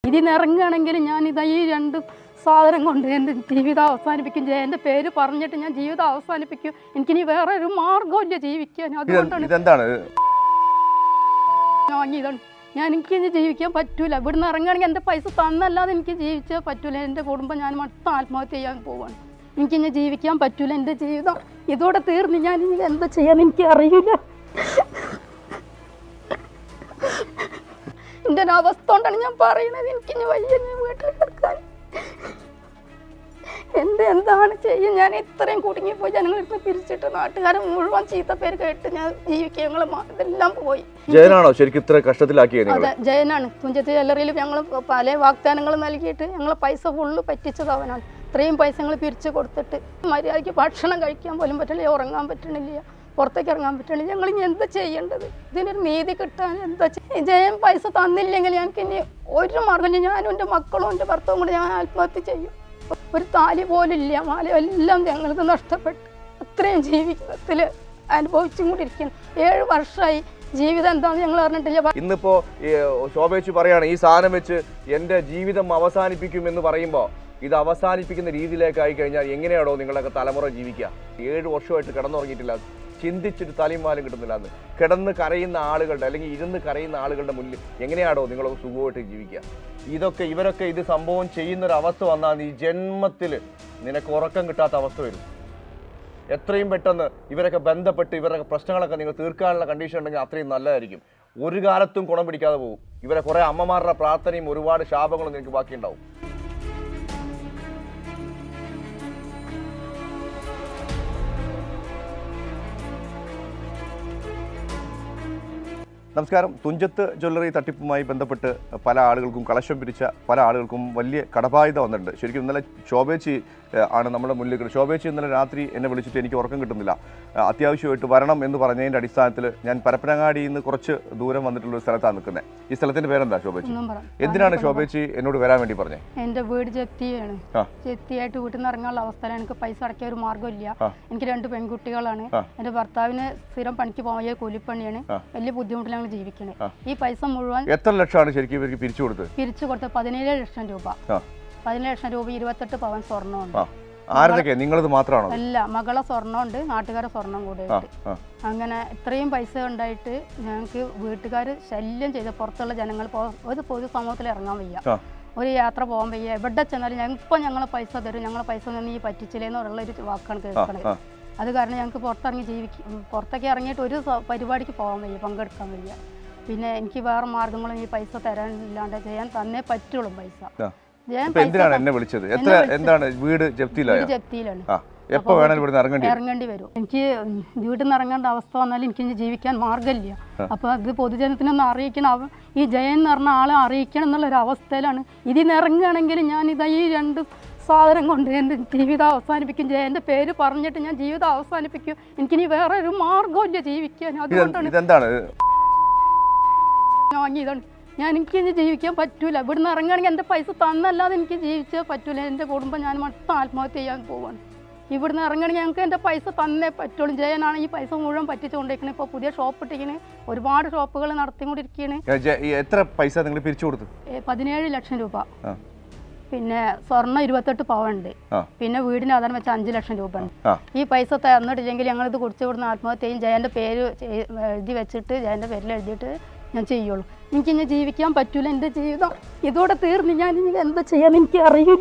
ഇതിന് ഇറങ്ങുകയാണെങ്കിൽ ഞാൻ ഇതാ ഈ രണ്ട് സാധനം കൊണ്ട് എൻ്റെ ജീവിതം അവസാനിപ്പിക്കും ജയ എൻ്റെ പേര് പറഞ്ഞിട്ട് ഞാൻ ജീവിതം അവസാനിപ്പിക്കും എനിക്കിനി വേറെ ഒരു മാർഗമില്ല ജീവിക്കാൻ ഇത് അതുകൊണ്ടാണ് ഇതെന്താണ് ഞാൻ വാങ്ങിയതാണ് ഞാൻ എനിക്ക് ഇനി ജീവിക്കാൻ പറ്റൂല ഇവിടുന്ന് ഇറങ്ങുകയാണെങ്കിൽ എൻ്റെ പൈസ തന്നല്ലാതെ എനിക്ക് ജീവിച്ചാൽ പറ്റൂല എൻ്റെ കുടുംബം ഞാൻ മൊത്തം ആത്മഹത്യ ചെയ്യാൻ പോവാണ് എനിക്കിനി ജീവിക്കാൻ പറ്റൂല എൻ്റെ ജീവിതം ഇതോടെ തീർന്ന് ഞാൻ ഇനി എന്താ ചെയ്യാൻ എനിക്ക് അറിയില്ല എൻ്റെ ഒരു അവസ്ഥ കൊണ്ടാണ് ഞാൻ പറയുന്നത് എനിക്കിനി വയ്യ ഞാൻ വീട്ടിൽ കിടക്കാൻ എന്ത് എന്താണ് ചെയ്യുക ഞാൻ ഇത്രയും കുടുങ്ങിപ്പോയി ജനങ്ങളെടുത്ത് പിരിച്ചിട്ട് നാട്ടുകാരെ മുഴുവൻ ചീത്ത പേര് കേട്ട് ഞാൻ ജീവിക്കുക ഞങ്ങൾ ഇതെല്ലാം പോയി ജയനാണോ ശരിക്കും ഇത്ര കഷ്ടത്തിലാക്കിയത് നിങ്ങൾ അതെ ജയനാണ് തുഞ്ചത്ത് ജ്വല്ലറിയിൽ ഞങ്ങൾ പല വാഗ്ദാനങ്ങൾ നൽകിയിട്ട് ഞങ്ങൾ പൈസ ഫുള്ള് പറ്റിച്ചത് അവനാണ് ഇത്രയും പൈസ ഞങ്ങൾ പിരിച്ചു കൊടുത്തിട്ട് മര്യാദയ്ക്ക് ഭക്ഷണം കഴിക്കാൻ പോലും പറ്റണില്ല ഉറങ്ങാൻ പറ്റണില്ല പുറത്തേക്ക് ഇറങ്ങാൻ പറ്റണില്ല ഞങ്ങൾ ഇനി എന്താ ചെയ്യേണ്ടത് ഇതിനൊരു നീതി കിട്ടാൻ എന്താ ചെയ്യ- ജയൻ പൈസ തന്നില്ലെങ്കിൽ ഞങ്ങൾക്ക് ഇനി ഒരു മാർഗം ഞാനും എൻ്റെ മക്കളും എൻ്റെ ഭർത്താവും കൂടെ ഞാൻ ആത്മഹത്യ ചെയ്യും ഒരു താലി പോലും ഇല്ല മാല എല്ലാം ഞങ്ങൾക്ക് നഷ്ടപ്പെട്ടു അത്രയും ജീവിതത്തിൽ അനുഭവിച്ചും കൂടി ഇരിക്കണം ഏഴ് വർഷമായി ജീവിതം എന്താണെന്ന് ഞങ്ങൾ അറിഞ്ഞിട്ടില്ല ഇന്നിപ്പോ ഈ, ശോഭേച്ചി പറയാണ് ഈ സാധനം വെച്ച് എന്റെ ജീവിതം അവസാനിപ്പിക്കും എന്ന് പറയുമ്പോൾ ഇത് അവസാനിപ്പിക്കുന്ന രീതിയിലേക്കായി കഴിഞ്ഞാൽ എങ്ങനെയാണോ നിങ്ങളൊക്കെ തലമുറ ജീവിക്കുക ഏഴ് വർഷമായിട്ട് കിടന്നുറങ്ങിയിട്ടില്ല ചിന്തിച്ചിട്ട് തലയും വാലും കിട്ടുന്നില്ല എന്ന് കിടന്ന് കരയുന്ന ആളുകളുടെ അല്ലെങ്കിൽ ഇരുന്ന് കരയുന്ന ആളുകളുടെ മുന്നിൽ എങ്ങനെയാണോ നിങ്ങളൊക്കെ സുഖമായിട്ട് ജീവിക്കുക ഇതൊക്കെ ഇവരൊക്കെ ഇത് സംഭവം ചെയ്യുന്ന ഒരു അവസ്ഥ വന്നാൽ നീ ജന്മത്തിൽ നിനക്ക് ഉറക്കം കിട്ടാത്ത അവസ്ഥ വരും എത്രയും പെട്ടെന്ന് ഇവരൊക്കെ ബന്ധപ്പെട്ട് ഇവരുടെ പ്രശ്നങ്ങളൊക്കെ നിങ്ങൾ തീർക്കാനുള്ള കണ്ടീഷൻ ഉണ്ടെങ്കിൽ അത്രയും നല്ലതായിരിക്കും ഒരു കാലത്തും ഗുണം പിടിക്കാതെ പോകും ഇവരെ കുറേ അമ്മമാരുടെ പ്രാർത്ഥനയും ഒരുപാട് ശാപങ്ങളും നിനക്ക് ബാക്കിയുണ്ടാവും നമസ്കാരം തുഞ്ചത്ത് ജ്വല്ലറി തട്ടിപ്പുമായി ബന്ധപ്പെട്ട് പല ആളുകൾക്കും കളക്ഷൻ പിരിച്ച പല ആളുകൾക്കും വലിയ കടബാധ്യത വന്നിട്ടുണ്ട് ശരിക്കും ഇന്നലെ ശോഭേച്ചി ഏഹ്, ആണ് നമ്മുടെ മുന്നിൽ കിട്ടുന്നത് ശോഭേച്ചി ഇന്നലെ രാത്രി എന്നെ വിളിച്ചിട്ട് എനിക്ക് ഉറക്കം കിട്ടുന്നില്ല ഏഹ്, അത്യാവശ്യമായിട്ട് വരണം എന്ന് പറഞ്ഞതിൻ്റെ അടിസ്ഥാനത്തിൽ ഞാൻ പരപ്പനങ്ങാടിയിൽ നിന്ന് കുറച്ച് ദൂരം വന്നിട്ടുള്ള ഒരു സ്ഥലത്താണ് നിൽക്കുന്നത് ഈ സ്ഥലത്തിൻ്റെ പേരെന്താ ശോഭേച്ചി ഒന്നും പറ എന്തിനാണ് ശോഭേച്ചി എന്നോട് വരാൻ വേണ്ടി പറഞ്ഞത് എൻ്റെ വീട് ജപ്തിയാണ് ആ. ജപ്തിയായിട്ട് വീട്ടിൽ നിന്ന് ഇറങ്ങാനുള്ള അവസ്ഥയിലാണ് എനിക്ക് പൈസ അടയ്ക്കാൻ ഒരു മാർഗ്ഗമില്ല ആ. എനിക്ക് രണ്ട് പെൺകുട്ടികളാണ് ആ. എൻ്റെ ഭർത്താവിന് സ്ഥിരം പണിക്ക് പോയ കൂലിപ്പണിയാണ് ആ. വലിയ ബുദ്ധിമുട്ടിലാണ് ജീവിക്കണത് ആ. ഈ പൈസ മുഴുവൻ എത്ര ലക്ഷമാണ് ശരിക്കും ഇവർക്ക് പിരിച്ചു കൊടുത്തത് പിരിച്ചു കൊടുത്ത പതിനേഴ് ലക്ഷം രൂപ ആ പതിനേഴ് ലക്ഷം രൂപ ഇരുപത്തെട്ട് പവൻ സ്വർണ്ണമുണ്ട് ആ ആരുടെയൊക്കെ നിങ്ങളത് മാത്രമാണോ അല്ല മകളെ സ്വർണ്ണമുണ്ട് നാട്ടുകാരെ സ്വർണം കൂടെ ആ ഉണ്ട് ആ അങ്ങനെ ഇത്രയും പൈസ ഉണ്ടായിട്ട് ഞങ്ങൾക്ക് വീട്ടുകാർ ശല്യം ചെയ്ത് പുറത്തുള്ള ജനങ്ങൾ പോ- ഒരു പൊതു സമൂഹത്തിൽ ഇറങ്ങാൻ വയ്യ ആ ഒരു യാത്ര പോകാൻ വയ്യ എവിടെ ചെന്നാലും ഞങ്ങൾ ഇപ്പം ഞങ്ങളെ പൈസ തരും ഞങ്ങളെ പൈസ നിന്ന് ഈ പറ്റിച്ചില്ലേന്ന് ഉള്ള ഒരു വാക്കാണ് ആ കേൾക്കണത് ആ അത് കാരണം ഞങ്ങൾക്ക് പുറത്തിറങ്ങി ജീവിക്കും പുറത്തൊക്കെ ഇറങ്ങിയിട്ട് ഒരു സ- പരിപാടിക്ക് പോകാൻ വയ്യ പങ്കെടുക്കാൻ വയ്യ പിന്നെ എനിക്ക് വേറെ മാർഗങ്ങളും ഈ പൈസ തരാനില്ലാണ്ട് ചെയ്യാൻ തന്നേ പറ്റുള്ളൂ പൈസ ആ. ഞാൻ ഇപ്പൊ പൈസ എന്തിനാണ് എന്നെ വിളിച്ചത് എത്ര വിളിച്ചത്. എന്താണ് വീട് ജപ്തിയിലായോ ഒരു ജപ്തിയിലാണ് ആ എപ്പോ വേണേലും ഇവിടുന്ന് ഇറങ്ങേണ്ടി വരും ഇറങ്ങേണ്ടി വരും എനിക്ക് വീട്ടിൽ നിന്ന് ഇറങ്ങേണ്ട അവസ്ഥ വന്നാൽ എനിക്ക് ഇനി ജീവിക്കാൻ മാർഗ്ഗമില്ല അപ്പോൾ അത് പൊതുജനത്തിനൊന്ന് അറിയിക്കണം അവ ഈ ജയൻ എന്ന് പറഞ്ഞ ആളെ അറിയിക്കണം എന്നുള്ളൊരു അവസ്ഥയിലാണ് ഇതിൽ നിന്ന് ഇറങ്ങുകയാണെങ്കിൽ ഞാൻ ഇതാ ഈ രണ്ട് സാധനം കൊണ്ട് എൻ്റെ ജീവിതം അവസാനിപ്പിക്കും ജയൻ്റെ പേര് പറഞ്ഞിട്ട് ഞാൻ ജീവിതം അവസാനിപ്പിക്കും എനിക്കിനി വേറെ ഒരു മാർഗ്ഗമില്ല ജീവിക്കാൻ ഇത് അതുകൊണ്ടാണ് ഇതെന്താണ് ഞാൻ വാങ്ങിയതാണ് ഞാൻ എനിക്ക് ഇനി ജീവിക്കാൻ പറ്റൂല ഇവിടുന്ന് ഇറങ്ങുകയാണെങ്കിൽ എൻ്റെ പൈസ തന്നല്ലാതെ എനിക്ക് ജീവിച്ചാൽ പറ്റൂല എൻ്റെ കുടുംബം ഞാൻ മൊത്തം ആത്മഹത്യ ചെയ്യാൻ പോവാണ് ഇവിടുന്ന് ഇറങ്ങുകയാണെങ്കിൽ ഞങ്ങൾക്ക് എൻ്റെ പൈസ തന്നേ പറ്റുള്ളൂ ജയനാണ് ഈ പൈസ മുഴുവൻ പറ്റിച്ചുകൊണ്ടിരിക്കുന്നത് ഇപ്പോൾ പുതിയ ഷോപ്പ് ഇട്ടിരിക്കണ് ഒരുപാട് ഷോപ്പുകൾ നടത്തിക്കൊണ്ടിരിക്കുകയാണ് ഏ, ജെ- ഈ എത്ര പൈസ നിങ്ങൾ പിരിച്ചു കൊടുത്തു ഏ, പതിനേഴ് ലക്ഷം രൂപ ആ പിന്നെ സ്വർണ്ണം ഇരുപത്തെട്ട് പവനുണ്ട് ആ പിന്നെ വീടിന് ആധാരം വെച്ച അഞ്ച് ലക്ഷം രൂപ ഉണ്ട് ആ ഈ പൈസ തന്നിട്ടില്ലെങ്കിൽ ഞങ്ങളിത് കുടിച്ച് ഇവിടുന്ന് ആത്മഹത്യ ചെയ്യും ജയൻ്റെ പേര് ചെയ്- എഴുതി വെച്ചിട്ട് ജയൻ്റെ പേരിൽ എഴുതിയിട്ട് ഞാൻ ചെയ്യുള്ളൂ എനിക്ക് ഇനി ജീവിക്കാൻ പറ്റൂല എൻ്റെ ജീവിതം ഇതോടെ തീർന്ന് ഞാൻ ഇനി എന്താ ചെയ്യാൻ എനിക്ക് അറിയില്ല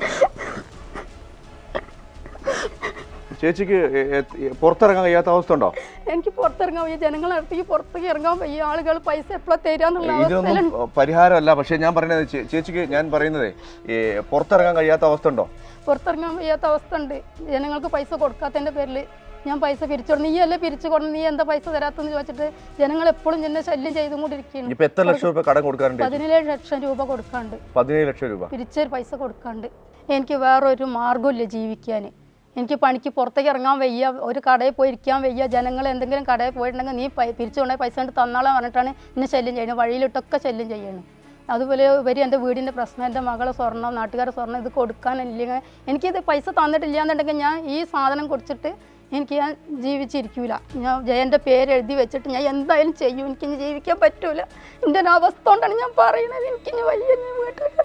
ചേച്ചിക്ക് എ- എ- എ- പുറത്തിറങ്ങാൻ കഴിയാത്ത അവസ്ഥ ഉണ്ടോ എനിക്ക് പുറത്തിറങ്ങാൻ വയ്യ ജനങ്ങളെ അടുത്തേക്ക് പുറത്തേക്ക് ഇറങ്ങാൻ വയ്യ ആളുകൾ പൈസ എപ്പോഴാണ് തരാന്നുള്ള ഇതിനൊന്നും അവസ്ഥയിലാണ് പരിഹാരമല്ല പക്ഷെ ഞാൻ പറയുന്നത് ചേ- ചേച്ചിക്ക് ഞാൻ പറയുന്നത് ഈ പുറത്തിറങ്ങാൻ കഴിയാത്ത അവസ്ഥ ഉണ്ടോ പുറത്തിറങ്ങാൻ വയ്യാത്ത അവസ്ഥ ഉണ്ട് ജനങ്ങൾക്ക് പൈസ കൊടുക്കാത്തതിൻ്റെ പേരിൽ ഞാൻ പൈസ പിരിച്ചു കൊടുക്കും നീ അല്ലേ പിരിച്ചു കൊടുക്കും നീ എന്താ പൈസ തരാത്തെന്ന് ചോദിച്ചിട്ട് ജനങ്ങൾ എപ്പോഴും എന്നെ ശല്യം ചെയ്തും കൊണ്ടിരിക്കുകയാണ് ഇപ്പൊ എത്ര ലക്ഷം രൂപ കടം കൊടുക്കാറുണ്ട് ചേച്ചി? പതിനേഴ് ലക്ഷം രൂപ കൊടുക്കാണ്ട് പതിനേഴ് ലക്ഷം രൂപ പിരിച്ചൊരു പൈസ കൊടുക്കാണ്ട് എനിക്ക് വേറൊരു മാർഗ്ഗമില്ല ജീവിക്കാൻ എനിക്ക് പണിക്ക് പുറത്തേക്ക് ഇറങ്ങാൻ വയ്യ ഒരു കടയിൽ പോയി ഇരിക്കാൻ വയ്യ ജനങ്ങൾ എന്തെങ്കിലും കടയിൽ പോയിട്ടുണ്ടെങ്കിൽ നീ പൈ- പിരിച്ചു കൊണ്ടുപോയി പൈസ കൊണ്ട് തന്നാളെ പറഞ്ഞിട്ടാണ് എന്നെ ശല്യം ചെയ്യുന്നത് വഴിയിലിട്ടൊക്കെ ശല്യം ചെയ്യണം അതുപോലെ ഉപരി എൻ്റെ വീടിൻ്റെ പ്രശ്നം എൻ്റെ മകളെ സ്വർണ്ണം നാട്ടുകാരെ സ്വർണ്ണം ഇത് കൊടുക്കാനില്ലെങ്കിൽ എനിക്കിത് പൈസ തന്നിട്ടില്ല എന്നുണ്ടെങ്കിൽ ഞാൻ ഈ സാധനം കുടിച്ചിട്ട് എനിക്ക് ഞാൻ ജീവിച്ചിരിക്കൂല ഞാൻ ജയൻ്റെ പേര് എഴുതി വെച്ചിട്ട് ഞാൻ എന്തായാലും ചെയ്യും എനിക്കിനി ജീവിക്കാൻ പറ്റൂല എൻ്റെ ഒരു അവസ്ഥ കൊണ്ടാണ് ഞാൻ പറയുന്നത് എനിക്കിനി വയ്യ ഞാൻ വീട്ടിൽ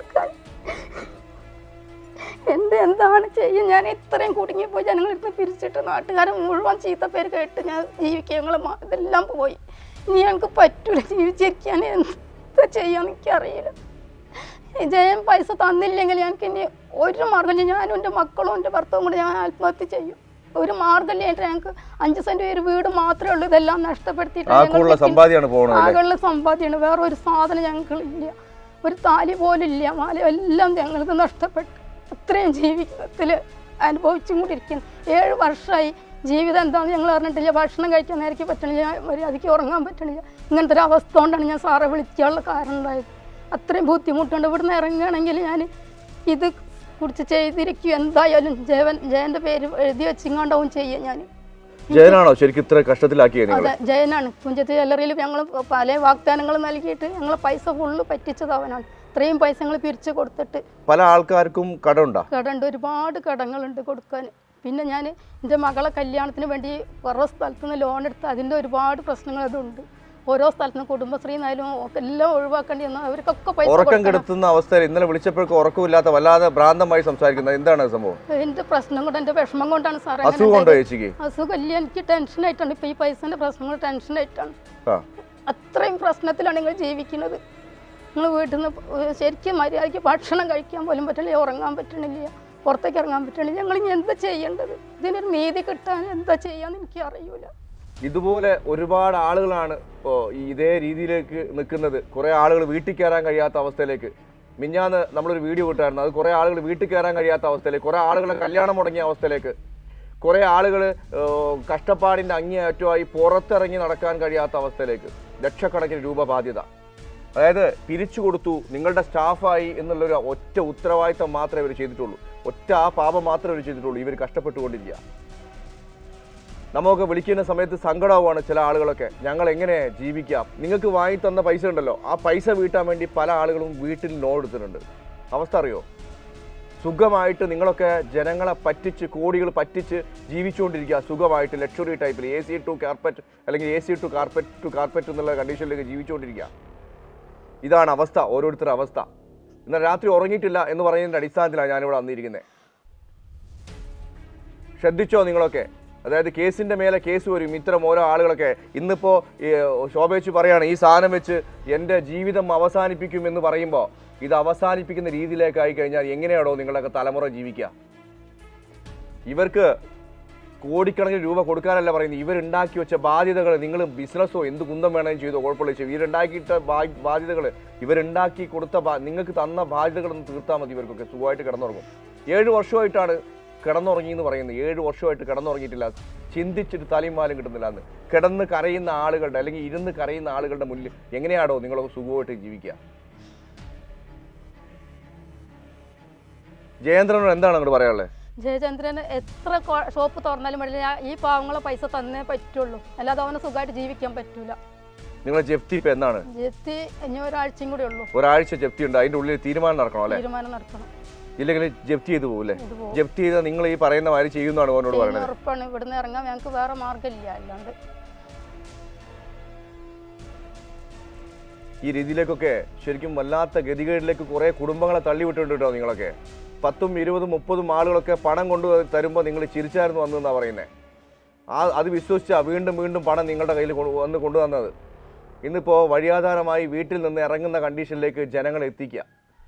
എന്താണ് ചെയ്യും ഞാൻ ഇത്രയും കുടുങ്ങിപ്പോയി ജനങ്ങളിരുന്ന് പിരിച്ചിട്ട് നാട്ടുകാരൻ മുഴുവൻ ചീത്ത പേര് കേട്ട് ഞാൻ ജീവിക്കുക ഞങ്ങൾ ഇതെല്ലാം പോയി ഇനി ഞങ്ങൾക്ക് പറ്റൂല ജീവിച്ചിരിക്കാൻ എന്താ ചെയ്യാന്ന് എനിക്കറിയില്ല ഈ ജയൻ പൈസ തന്നില്ലെങ്കിൽ ഞങ്ങൾക്ക് ഇനി ഒരു മാർഗ്ഗം ഞാനും എൻ്റെ മക്കളും എൻ്റെ ഭർത്താവും കൂടെ ഞാൻ ആത്മഹത്യ ചെയ്യും ഒരു മാർഗ്ഗമില്ലായിട്ട് ഞങ്ങൾക്ക് അഞ്ച് സെൻറ്റ് ഒരു വീട് മാത്രമേ ഉള്ളൂ ഇതെല്ലാം നഷ്ടപ്പെടുത്തിയിട്ട് ആക്കുള്ള ഞങ്ങൾക്ക് സമ്പാദ്യമാണ് പോകുന്നത് അല്ലേ ആകെയുള്ള സമ്പാദ്യമാണ് വേറെ ഒരു സാധനം ഞങ്ങൾക്കില്ല ഒരു താലി പോലും ഇല്ല മാല എല്ലാം ഞങ്ങൾക്ക് നഷ്ടപ്പെട്ടു അത്രയും ജീവിതത്തിൽ അനുഭവിച്ചും കൂടി ഇരിക്കുന്നു ഏഴ് വർഷമായി ജീവിതം എന്താണെന്ന് ഞങ്ങൾ അറിഞ്ഞിട്ടില്ല ഭക്ഷണം കഴിക്കാൻ നേരಕ್ಕೆ പറ്റണില്ല മര്യാദയ്ക്ക് ഉറങ്ങാൻ പറ്റണില്ല ഇങ്ങനത്തെ ഒരു അവസ്ഥ കൊണ്ടാണ് ഞാൻ സാറെ വിളിക്കാനുള്ള കാരണം ഉണ്ടായത് അത്രയും ബുദ്ധിമുട്ടുണ്ട് ഇവിടുന്ന് ഇറങ്ങുകയാണെങ്കിൽ ഞാൻ ഇത് കുറിച്ച് ചെയ്തിരിക്കും എന്തായാലും ജയൻ ജയൻ്റെ പേര് എഴുതി വെച്ചിങ്ങാണ്ടാവും ചെയ്യും ഞാൻ ജയനാണോ ശരിക്കും ഇത്ര കഷ്ടത്തിലാക്കിയത് നിങ്ങൾ അതെ ജയനാണ് തുഞ്ചത്ത് ജ്വല്ലറിയിൽ ഞങ്ങൾ പല വാഗ്ദാനങ്ങൾ നൽകിയിട്ട് ഞങ്ങൾ പൈസ ഫുള്ള് പറ്റിച്ചത് അവനാണ് ഇത്രയും പൈസ ഞങ്ങൾ പിരിച്ചു കൊടുത്തിട്ട് പല ആൾക്കാർക്കും കടമുണ്ടോ കടമുണ്ട് ഒരുപാട് കടങ്ങളുണ്ട് കൊടുക്കാൻ പിന്നെ ഞാൻ എൻ്റെ മകളെ കല്യാണത്തിന് വേണ്ടി കുറേ സ്ഥലത്തു നിന്ന് ലോൺ എടുത്ത് അതിൻ്റെ ഒരുപാട് പ്രശ്നങ്ങൾ അതുണ്ട് ഓരോ സ്ഥലത്തു നിന്ന് കുടുംബശ്രീ എന്നായാലും ഒക്കെ എല്ലാം ഒഴിവാക്കേണ്ടി വന്നു അവർക്കൊക്കെ പൈസ ഉറക്കം കൊടുക്കണം. കെടുത്തുന്ന അവസ്ഥയിൽ ഇന്നലെ വിളിച്ചപ്പോഴേക്കും ഉറക്കമില്ലാത്ത വല്ലാതെ ഭ്രാന്തമായി സംസാരിക്കുന്നത് എന്താണ് സംഭവം എൻ്റെ പ്രശ്നം കൊണ്ട് എൻ്റെ വിഷമം കൊണ്ടാണ് സാറേ അങ്ങനെ അസുഖം ഉണ്ടോ ഉണ്ടായത്. ചേച്ചിക്ക് അസുഖമില്ല എനിക്ക് ടെൻഷനായിട്ടാണ് ഇപ്പോൾ ഈ പൈസൻ്റെ പ്രശ്നങ്ങൾ ടെൻഷനായിട്ടാണ് ആ അത്രയും പ്രശ്നത്തിലാണ് നിങ്ങൾ ജീവിക്കുന്നത് നിങ്ങൾ വീട്ടിൽ നിന്ന് ശരിക്കും മര്യാദയ്ക്ക് ഭക്ഷണം കഴിക്കാൻ പോലും പറ്റില്ല ഉറങ്ങാൻ പറ്റണില്ല പുറത്തേക്ക് ഇറങ്ങാൻ പറ്റണില്ല ഞങ്ങൾ ഇനി എന്താ ചെയ്യേണ്ടത് ഇതിനൊരു നീതി കിട്ടാൻ എന്താ ചെയ്യാന്ന് എനിക്ക് അറിയൂല ഇതുപോലെ ഒരുപാട് ആളുകളാണ് ഇപ്പോൾ ഈ ഇതേ രീതിയിലേക്ക് നിൽക്കുന്നത് കുറേ ആളുകൾ വീട്ടിൽ കയറാൻ കഴിയാത്ത അവസ്ഥയിലേക്ക് മിഞ്ഞാന്ന് നമ്മളൊരു വീഡിയോ കിട്ടായിരുന്നു അത് കുറേ ആളുകൾ വീട്ടിൽ കയറാൻ കഴിയാത്ത അവസ്ഥയിലേക്ക് കുറേ ആളുകളെ കല്യാണം മുടങ്ങിയ അവസ്ഥയിലേക്ക് കുറേ ആളുകൾ കഷ്ടപ്പാടിൻ്റെ അങ്ങേയറ്റമായി പുറത്തിറങ്ങി നടക്കാൻ കഴിയാത്ത അവസ്ഥയിലേക്ക് ലക്ഷക്കണക്കിന് രൂപ ബാധ്യത അതായത് പിരിച്ചു കൊടുത്തു നിങ്ങളുടെ സ്റ്റാഫായി എന്നുള്ളൊരു ഒറ്റ ഉത്തരവാദിത്തം മാത്രമേ ഇവർ ചെയ്തിട്ടുള്ളൂ ഒറ്റ ആ പാപം മാത്രമേ ഇവർ ചെയ്തിട്ടുള്ളൂ ഇവർ കഷ്ടപ്പെട്ടുകൊണ്ടിരിക്കുക നമുക്ക് വിളിക്കുന്ന സമയത്ത് സങ്കടവുമാണ് ചില ആളുകളൊക്കെ ഞങ്ങൾ എങ്ങനെ ജീവിക്കാം നിങ്ങൾക്ക് വാങ്ങി തന്ന പൈസ ഉണ്ടല്ലോ ആ പൈസ വീട്ടാൻ വേണ്ടി പല ആളുകളും വീട്ടിൽ ലോൺ എടുത്തിട്ടുണ്ട് അവസ്ഥ അറിയോ സുഖമായിട്ട് നിങ്ങളൊക്കെ ജനങ്ങളെ പറ്റിച്ച് കോടികൾ പറ്റിച്ച് ജീവിച്ചുകൊണ്ടിരിക്കുക സുഖമായിട്ട് ലക്ഷറി ടൈപ്പിൽ എ സി ടു കാർപ്പറ്റ് അല്ലെങ്കിൽ A C to carpet to carpet എന്നുള്ള കണ്ടീഷനിലേക്ക് ജീവിച്ചുകൊണ്ടിരിക്കുക ഇതാണ് അവസ്ഥ ഓരോരുത്തരുടെ അവസ്ഥ ഇന്നലെ രാത്രി ഉറങ്ങിയിട്ടില്ല എന്ന് പറയുന്നതിൻ്റെ അടിസ്ഥാനത്തിലാണ് ഞാനിവിടെ വന്നിരിക്കുന്നത് ശ്രദ്ധിച്ചോ നിങ്ങളൊക്കെ അതായത് കേസിന്റെ മേലെ കേസ് വരും ഇത്തരം ഓരോ ആളുകളൊക്കെ ഇന്നിപ്പോ ഈ ശോഭേച്ച് പറയാണ് ഈ സാധനം വെച്ച് എൻ്റെ ജീവിതം അവസാനിപ്പിക്കും എന്ന് പറയുമ്പോൾ ഇത് അവസാനിപ്പിക്കുന്ന രീതിയിലേക്കായി കഴിഞ്ഞാൽ എങ്ങനെയാണോ നിങ്ങളുടെയൊക്കെ തലമുറ ജീവിക്കുക ഇവർക്ക് കോടിക്കണക്കിന് രൂപ കൊടുക്കാനല്ല പറയുന്നത് ഇവരുണ്ടാക്കി വെച്ച ബാധ്യതകൾ നിങ്ങൾ ബിസിനസ്സോ എന്ത് കുന്തം വേണമെങ്കിലും ചെയ്തോ കുഴപ്പമില്ല ചെയ്യും ഇവരുണ്ടാക്കിയിട്ട ബാ- ബാധ്യതകൾ ഇവരുണ്ടാക്കി കൊടുത്ത ബാ- നിങ്ങൾക്ക് തന്ന ബാധ്യതകളൊന്ന് തീർത്താൽ മതി ഇവർക്കൊക്കെ സുഖമായിട്ട് കിടന്നുറങ്ങും ഏഴ് വർഷമായിട്ടാണ് കിടന്നുറങ്ങി എന്ന് പറയുന്നത് ഏഴ് വർഷമായിട്ട് കിടന്നുറങ്ങിയിട്ടില്ല ചിന്തിച്ചിട്ട് തലയും മാലും കിട്ടുന്നില്ല എന്ന് കിടന്ന് കരയുന്ന ആളുകളുടെ അല്ലെങ്കിൽ ഇരുന്ന് കരയുന്ന ആളുകളുടെ മുന്നിൽ എങ്ങനെയാണോ നിങ്ങളൊക്കെ സുഖമായിട്ട് ജീവിക്കുക ജയേന്ദ്രനോട് എന്താണ് അങ്ങോട്ട് പറയാനുള്ളത് ജയചന്ദ്രൻ എത്ര കൊ- ഷോപ്പ് തുറന്നാലും വേണ്ടില്ല ഞാൻ ഈ പാവങ്ങളെ പൈസ തന്നേ പറ്റുള്ളൂ അല്ലാതെ അവനെ സുഖമായിട്ട് ജീവിക്കാൻ പറ്റൂല നിങ്ങളെ ജപ്തി ഇപ്പൊ എന്നാണ് ജെത്തി ഇനി ഒരാഴ്ചയും കൂടെ ഉള്ളൂ ഒരാഴ്ച ജപ്തി ഉണ്ട് അതിന്റെ ഉള്ളിൽ തീരുമാനം നടക്കണം അല്ലെ തീരുമാനം നടക്കണം ഇല്ലെങ്കിൽ ജപ്തി ചെയ്തു പോകൂല്ലേ ഇത് പോകും ജപ്തി ചെയ്താൽ നിങ്ങൾ ഈ പറയുന്ന മാതിരി ചെയ്യുന്നതാണ് ഓനോട് ചെയ്യുന്ന പറയുന്നത് ഉറപ്പാണ് ഇവിടുന്ന് ഇറങ്ങാൻ ഞങ്ങൾക്ക് വേറെ മാർഗ്ഗമില്ല അല്ലാണ്ട് ഈ രീതിയിലേക്കൊക്കെ ശരിക്കും വല്ലാത്ത ഗതികേടിലേക്ക് കുറെ കുടുംബങ്ങളെ തള്ളിവിട്ടുണ്ട് കേട്ടോ നിങ്ങളൊക്കെ പത്തും ഇരുപതും മുപ്പതും ആളുകളൊക്കെ പണം കൊണ്ടു തരുമ്പോൾ നിങ്ങൾ ചിരിച്ചായിരുന്നു വന്നതെന്നാണ് പറയുന്നത് ആ അത് വിശ്വസിച്ചാ വീണ്ടും വീണ്ടും പണം നിങ്ങളുടെ കയ്യിൽ കൊണ്ടു- വന്ന് കൊണ്ടുവന്നത് ഇന്നിപ്പോൾ വഴിയാധാരമായി വീട്ടിൽ നിന്ന് ഇറങ്ങുന്ന കണ്ടീഷനിലേക്ക് ജനങ്ങൾ എത്തിക്കുക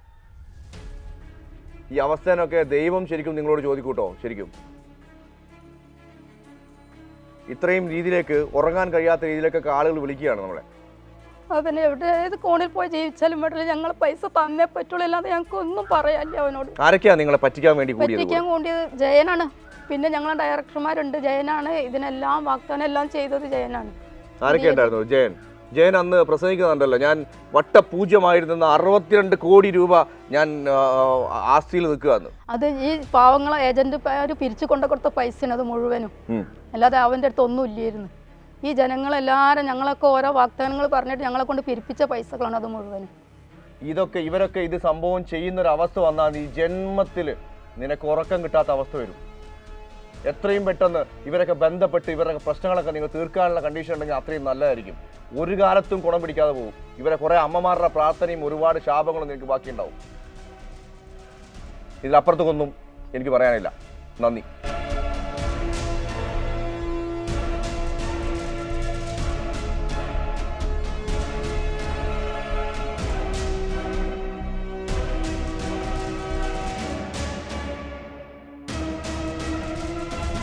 ഈ അവസ്ഥേനൊക്കെ ദൈവം ശരിക്കും നിങ്ങളോട് ചോദിക്കൂട്ടോ ശരിക്കും ഇത്രയും രീതിയിലേക്ക് ഉറങ്ങാൻ കഴിയാത്ത രീതിയിലേക്കൊക്കെ ആളുകൾ വിളിക്കുകയാണ് നമ്മളെ അവന് എവിടെ ഏത് കോണിൽ പോയി ജീവിച്ചാലും വേണ്ടില്ല ഞങ്ങൾ പൈസ തന്നേ പറ്റുള്ളൂ അല്ലാതെ ഞങ്ങൾക്ക് ഒന്നും പറയാനില്ല അവനോട് ആരൊക്കെയാ നിങ്ങളെ പറ്റിക്കാൻ വേണ്ടി കൂടിയത് പറ്റിക്കാൻ കൂടിയത് ജയനാണ് പിന്നെ ഞങ്ങളെ ഡയറക്ടർമാരുണ്ട് ജയനാണ് ഇതിനെല്ലാം വാഗ്ദാനം എല്ലാം ചെയ്തത് ജയനാണ് ആരൊക്കെ ഉണ്ടായിരുന്നു ജയൻ ജയൻ അന്ന് പ്രസംഗിക്കുന്നുണ്ടല്ലോ ഞാൻ വട്ടപൂജ്യമായിരുന്ന അറുപത്തിരണ്ട് കോടി രൂപ ഞാൻ ആ, ആസ്തിയിൽ നിൽക്കുകയെന്ന് അത് ഈ പാവങ്ങളെ ഏജന്റുമാർ പിരിച്ചു കൊണ്ടു കൊടുത്ത പൈസയാണ് അത് മുഴുവനും ഉം. അല്ലാതെ അവൻ്റെ അടുത്ത് ഒന്നും ഇല്ലായിരുന്നു ഈ ജനങ്ങളെല്ലാവരും ഞങ്ങളൊക്കെ ഓരോ വാഗ്ദാനങ്ങൾ പറഞ്ഞിട്ട് ഞങ്ങളെ കൊണ്ട് പിരിപ്പിച്ച പൈസകളാണ് അത് മുഴുവനും ഇതൊക്കെ ഇവരൊക്കെ ഇത് സംഭവം ചെയ്യുന്ന ഒരു അവസ്ഥ വന്നാൽ നീ ജന്മത്തിൽ നിനക്ക് ഉറക്കം കിട്ടാത്ത അവസ്ഥ വരും എത്രയും പെട്ടെന്ന് ഇവരൊക്കെ ബന്ധപ്പെട്ട് ഇവരുടെ പ്രശ്നങ്ങളൊക്കെ നിങ്ങൾ തീർക്കാനുള്ള കണ്ടീഷൻ ഉണ്ടെങ്കിൽ അത്രയും നല്ലതായിരിക്കും ഒരു കാലത്തും കുണം പിടിക്കാതെ പോകും ഇവരെ കുറെ അമ്മമാരുടെ പ്രാർത്ഥനയും ഒരുപാട് ശാപങ്ങളും നിനക്ക് ബാക്കിയുണ്ടാവും ഇതിലപ്പുറത്തേക്കൊന്നും എനിക്ക് പറയാനില്ല നന്ദി